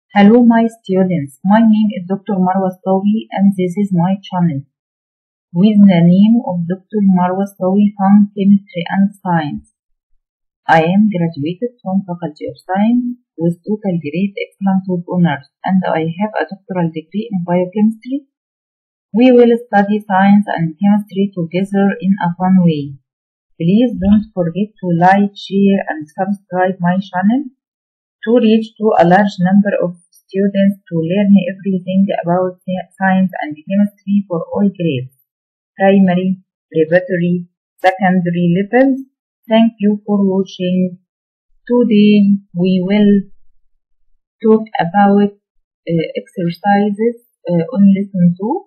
Hello my students, my name is Dr. Marwa Stawi and this is my channel. With the name of Dr. Marwa Stawi from Chemistry and Science. I am graduated from Faculty of Science with total grade excellent with honors and I have a doctoral degree in biochemistry. We will study science and chemistry together in a fun way. Please don't forget to like, share and subscribe my channel to reach to a large number of students to learn everything about science and chemistry for all grades, primary, preparatory, secondary levels. Thank you for watching. Today we will talk about uh, exercises uh, on lesson 2.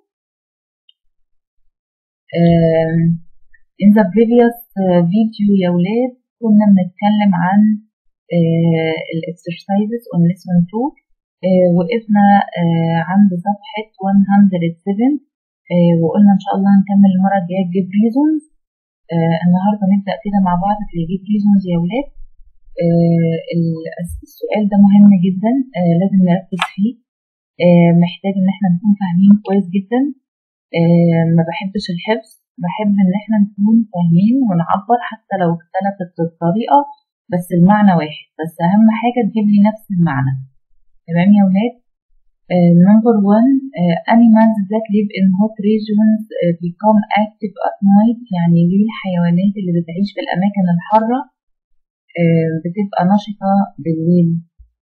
Um, in the previous uh, video يا ولاد كنا بنتكلم عن الاكسرسايزز on lesson 2 uh, وقفنا uh, عند صفحة 107 uh, وقلنا إن شاء الله هنكمل المرة الجاية جيب ريزونز النهاردة نبدأ كده مع بعض في جيب ريزونز يا ولاد السؤال ده مهم جدا لازم نركز فيه محتاج إن احنا نكون فاهمين كويس جدا ما بحبش الحفظ بحب إن احنا نكون فاهمين ونعبر حتى لو اختلفت الطريقة بس المعنى واحد بس أهم حاجة تجيب لي نفس المعنى تمام يا ولاد نمبر 1 animals that live in hot regions uh, become active at night يعني ليه الحيوانات اللي بتعيش في الأماكن الحارة uh, بتبقى نشطة بالليل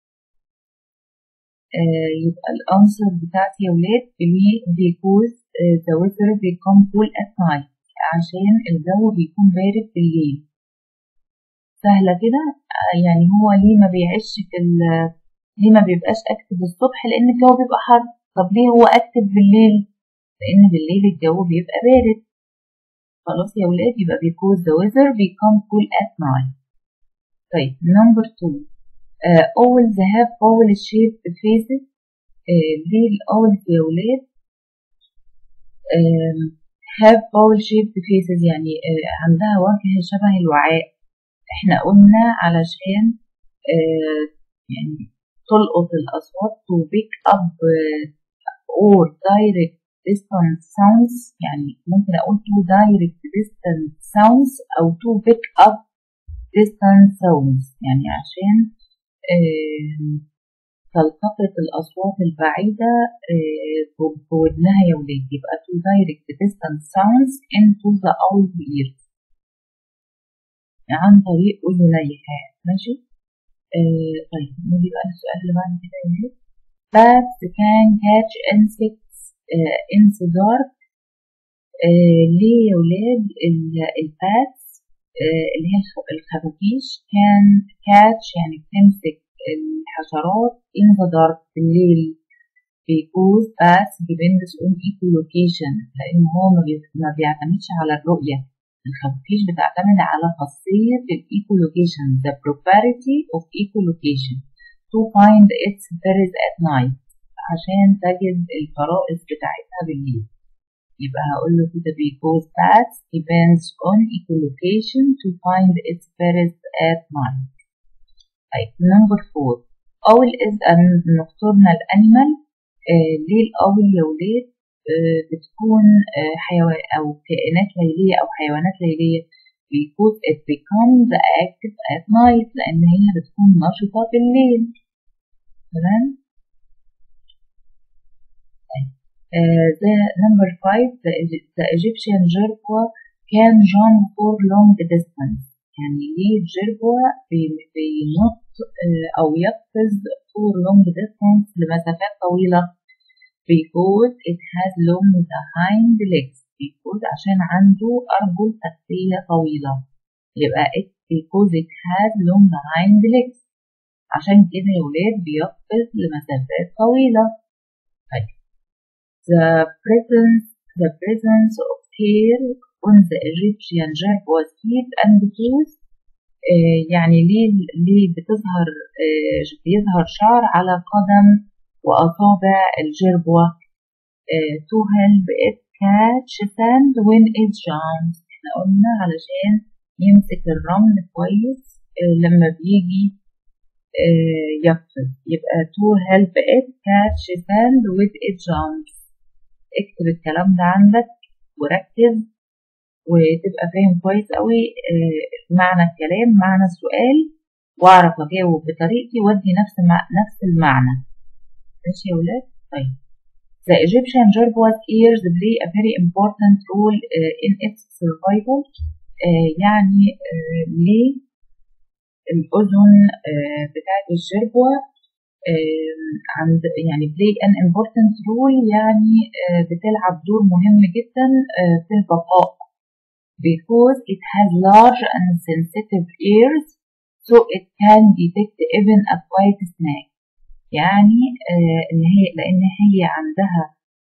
uh, يبقى الأنسر بتاعتي يا ولاد ليه because the weather become cool at night عشان الجو بيكون بارد بالليل سهلة كده يعني هو ليه ما بيعيش في ليه ما بيبقاش اكتف الصبح لان الجو بيبقى حر طب ليه هو اكتف بالليل لان بالليل الجو بيبقى بارد خلاص يا ولاد يبقى because the weather become cool at night طيب number two uh, owls have owl shaped faces uh, ليه الأولز يا ولاد um, have owl shaped faces يعني uh, عندها وجه شبه الوعاء احنا قلنا علشان uh, يعني تلقط الأصوات to pick up or direct distance sounds يعني ممكن أقول to direct distance sounds أو to pick up distance sounds يعني عشان تلتقط الأصوات البعيدة بودنها يا ولاد يبقى to direct distance sounds into the owl ears عن طريق أذنيها ماشي آه طيب نيجي بقى للسؤال اللي بعد كده اهي bats can catch insects uh, in the dark uh, ليه يا ولاد الباتس uh, اللي هي الخفافيش can catch يعني بتمسك الحشرات in the dark بالليل because bats depends on echolocation لأن هو ما بيعتمدش على الرؤية الخفافيش بتعتمد على خاصية الإيكولوكيشن the property of echolocation to find its berries at night عشان تجد الفرائس بتاعتها بالليل يبقى هقول له كده because bats depends on echolocation to find its berries at night طيب number four owl is a nocturnal animal آه ليه الأول يا ولاد بتكون حيوان أو كائنات ليلية أو حيوانات ليلية because it becomes active at night لأن هي بتكون نشطة بالليل تمام uh, the number five the, the Egyptian jerboa can jump for long distance يعني ليه الجربوة بينط أو يقفز for long distance لمسافات طويلة because it has long hind legs because عشان عنده أرجل خلفية طويلة يبقى it because it has long hind legs عشان كده يا ولاد بيقفز لمسافات طويلة طيب the presence the presence of hair on the Egyptian jerboa's feet and toes آه يعني ليه ليه بتظهر آه بيظهر شعر على قدم وأصابع الجربوة uh, to help it catch sand when it jumps احنا قلنا علشان يمسك الرمل كويس uh, لما بيجي يقفز يبقى to help it catch sand with its jumps اكتب الكلام ده عندك وركز وتبقى فاهم كويس قوي معنى الكلام معنى السؤال واعرف اجاوب بطريقتي وادي نفس نفس المعنى ماشي يا ولاد طيب The Egyptian Jerboas ears play a very important role uh, in its survival uh, يعني uh, ليه الأذن بتاعت الجربوة عند يعني play an important role يعني بتلعب دور مهم جدا في البقاء because it has large and sensitive ears so it can detect even a quiet snake يعني ان هي لان هي عندها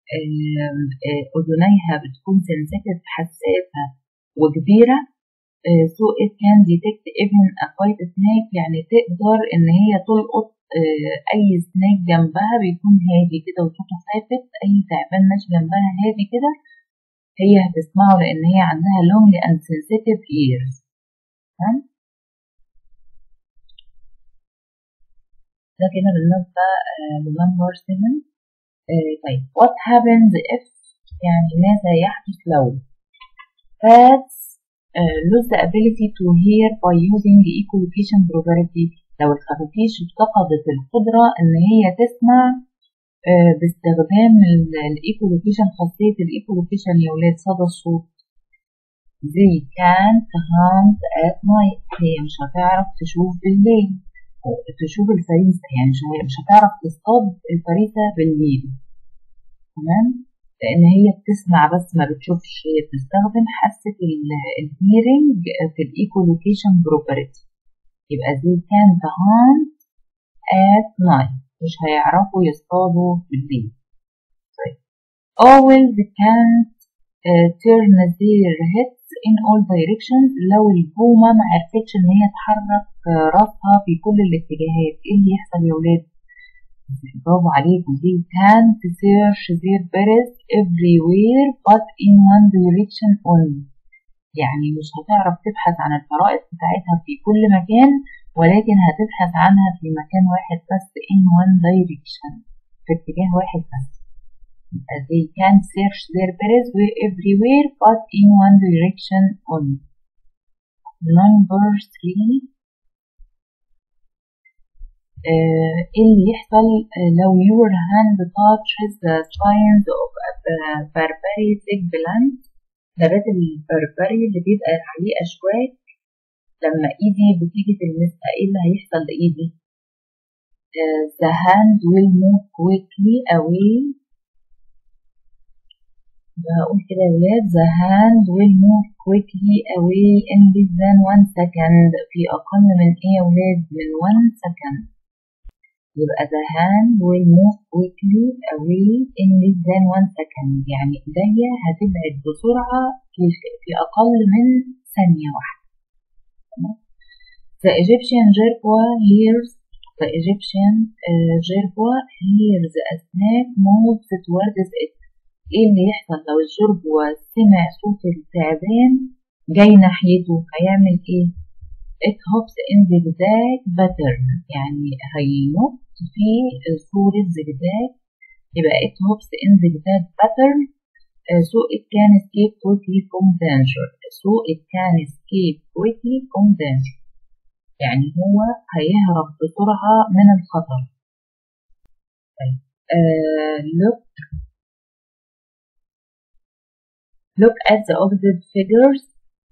اذنيها بتكون sensitive حساسه وكبيره so it can detect even a quiet snake يعني تقدر ان هي تلقط اي سنيك جنبها بيكون هادي كده وصوته خافت اي تعبان ماشي جنبها هادي كده هي هتسمعه لان هي عندها long and sensitive ears تمام ده كده بالنسبة لنمبر 7 طيب what happens if يعني ماذا يحدث لو bats uh, lose the ability to hear by using echolocation property لو الخفافيش افتقدت القدرة ان هي تسمع uh, باستخدام الايكولوكيشن خاصية الايكولوكيشن يا ولاد صدى الصوت they can't hunt at night هي مش هتعرف تشوف بالليل تشوف الفريسة يعني مش مش هتعرف تصطاد الفريسة بالليل تمام لأن هي بتسمع بس ما بتشوفش هي بتستخدم حاسة الهيرنج في الإيكولوكيشن بروبرتي يبقى they can't hunt at night مش هيعرفوا يصطادوا بالليل طيب owls can't uh, turn their heads in all directions لو البومة ما عرفتش ان هي تحرك راسها في كل الاتجاهات ايه اللي يحصل يا ولاد برافو عليكم they can't search their berries everywhere but in one direction only يعني مش هتعرف تبحث عن الفرائض بتاعتها في كل مكان ولكن هتبحث عنها في مكان واحد بس in one direction في اتجاه واحد بس they can search their berries everywhere but in one direction only. Number three ايه اللي يحصل لو your hand touches the spines of a barbary thick plant نبات البربري اللي بيبقى عليه أشواك لما إيدي بتيجي تلمسها ايه اللي هيحصل لإيدي؟ uh, the hand will move quickly away بقول كده يا ولاد the hand will move quickly away in less than one second في أقل من إيه يا ولاد من one second يبقى the hand will move quickly away in less than one second يعني إيديا هتبعد بسرعة في, في أقل من ثانية واحدة The Egyptian jerboa hears the Egyptian uh, jerboa hears a snake moves towards it ايه اللي يحصل لو الجربوة سمع صوت التعبان جاي ناحيته هيعمل ايه؟ it hops in zigzag pattern يعني هينط في صورة زجزاج يبقى it hops in zigzag pattern uh, so it can escape quickly from danger so it can escape quickly from danger يعني هو هيهرب بسرعة من الخطر طيب uh, look Look at the opposite figures.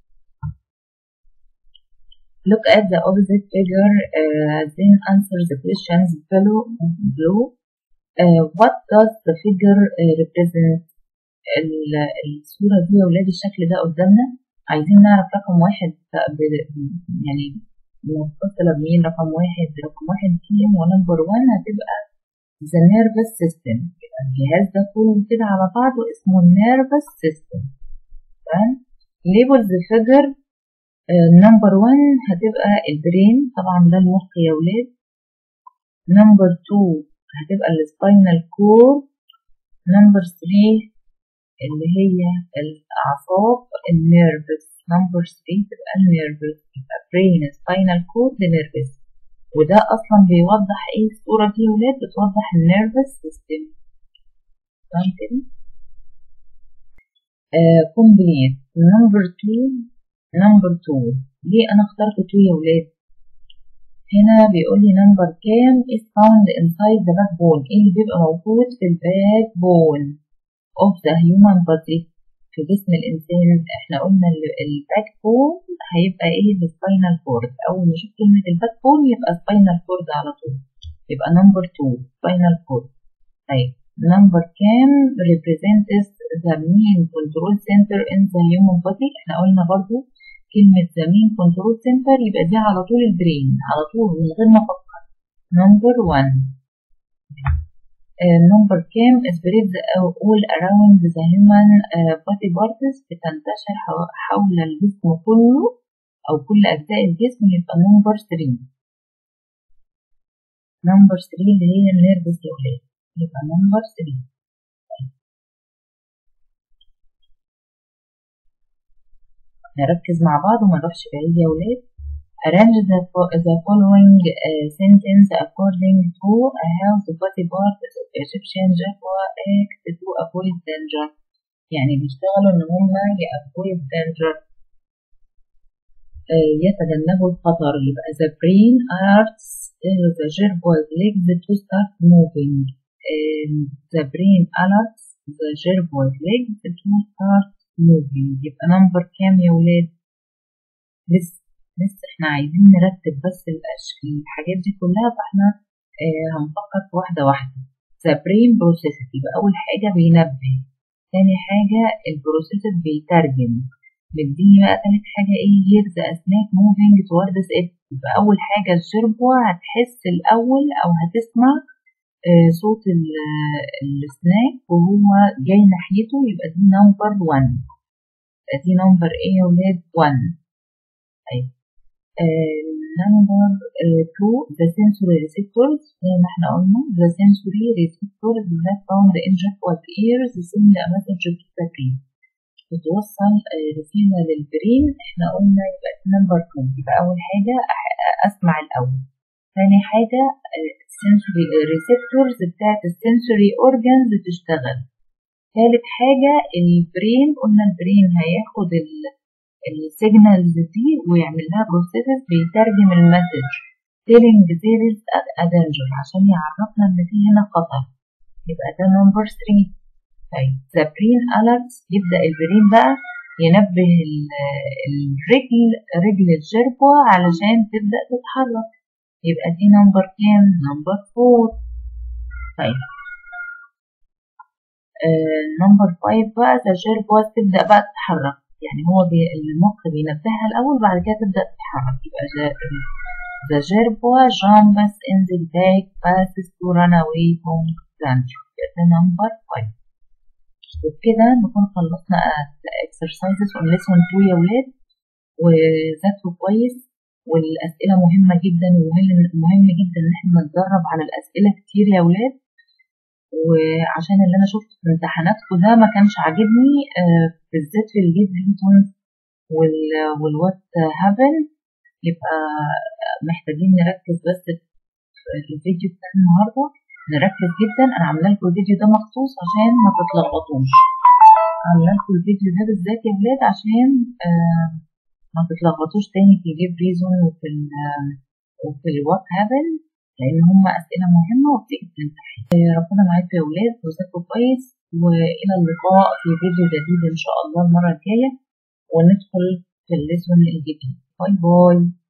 Look at the opposite figure, uh, then answer the questions below. below. Uh, what does the figure uh, represent? الصورة دي يا ولاد الشكل ده قدامنا عايزين نعرف رقم واحد يعني متصلة بمين رقم واحد رقم واحد فيهم ونمبر 1 هتبقى the nervous system يبقى الجهاز ده كله كده على بعضه اسمه nervous system تمام label the figure نمبر 1 هتبقى البرين طبعا ده المخ يا ولاد نمبر 2 هتبقى السباينال كور نمبر 3 اللي هي الأعصاب النيرفس نمبر 3 تبقى النيرفس يبقى برين سباينال كورد نيرفس وده اصلا بيوضح ايه الصورة دي يا ولاد بتوضح النيرفس سيستم تمام كده كومبليت نمبر 2 نمبر 2 ليه انا اخترت 2 يا ولاد هنا بيقول لي نمبر كام is found inside the backbone ايه اللي بيبقى موجود في الباك بون of the human body في جسم الانسان احنا قلنا الباك بون هيبقى ايه السباينال كورد اول ما نشوف كلمه الباك بون يبقى سباينال كورد على طول يبقى نمبر 2 سباينال كورد طيب نمبر كام represents the main control center in the human body احنا قلنا برضو كلمة the main control center يبقى دي على طول البرين على طول من غير ما افكر نمبر 1 نمبر كام spreads all around the human body parts بتنتشر حول الجسم كله أو كل أجزاء الجسم يبقى نمبر 3 نمبر 3 اللي هي النيرفس يا ولاد يبقى نمبر 3 نركز مع بعض وما نروحش بعيد يا ولاد arrange the, the following uh, sentence according to how the body parts of Egyptian Jaffa act to avoid danger يعني بيشتغلوا ان هم avoid danger uh, يتجنبوا الخطر يبقى the brain arts the gerboid legs to start moving um, the brain alerts the gerboid legs to start moving يبقى نمبر كام يا ولاد لسه لسه احنا عايزين نرتب بس الأشكال الحاجات دي كلها فاحنا اه هنفكر في واحدة واحدة the brain processes يبقى أول حاجة بينبه تاني حاجة البروسيسز بيترجم مديني بقى تالت حاجة ايه hear the أسماك moving towards it يبقى أول حاجة الجربوة هتحس الأول أو هتسمع اه صوت السناك وهو جاي ناحيته يبقى دي نمبر 1 يبقى دي نمبر ايه يا ولاد 1 طيب نمبر 2 the sensory receptors زي ما احنا قلنا the sensory receptors that found in Jaguar ears send a message to the brain بتوصل رسالة للبرين احنا قلنا يبقى نمبر 2 يبقى أول حاجة أسمع الأول ثاني حاجة sensory receptors بتاعت السنسوري organs تشتغل ثالث حاجة البرين قلنا البرين هياخد ال السيجنالز دي ويعمل لها بروسيسز بيترجم المسج telling there is a danger عشان يعرفنا ان في هنا خطر يبقى ده نمبر 3 طيب the brain alerts يبدأ البرين بقى ينبه الرجل رجل الجربوة علشان تبدأ تتحرك يبقى دي نمبر كام نمبر 4 طيب نمبر 5 بقى the جربوة تبدأ بقى تتحرك يعني هو بي المخ بينبهها الأول بعد كده تبدأ تتحرك يبقى the gerboa jumps in the back passes to run away from danger يبقى ده نمبر 5 وبكده نكون خلصنا exercises on lesson 2 يا ولاد وذاكروا كويس والأسئلة مهمة جدا ومهم جدا إن احنا نتدرب على الأسئلة كتير يا ولاد وعشان اللي انا شفته في امتحاناتكم ده ما كانش عاجبني آه بالذات في الجيد ريزونز والوات هابن يبقى محتاجين نركز بس في الفيديو بتاع النهارده نركز جدا انا عامله لكم الفيديو ده مخصوص عشان ما تتلخبطوش عامله لكم الفيديو ده بالذات يا ولاد عشان آه ما تتلخبطوش تاني في الجيب ريزون وفي ال وفي الوات هابن لان هم اسئله مهمه وبتيجي في الامتحان ربنا معاكم يا ولاد وذاكروا كويس والى اللقاء في فيديو جديد ان شاء الله المره الجايه وندخل في الليسون الجديد باي باي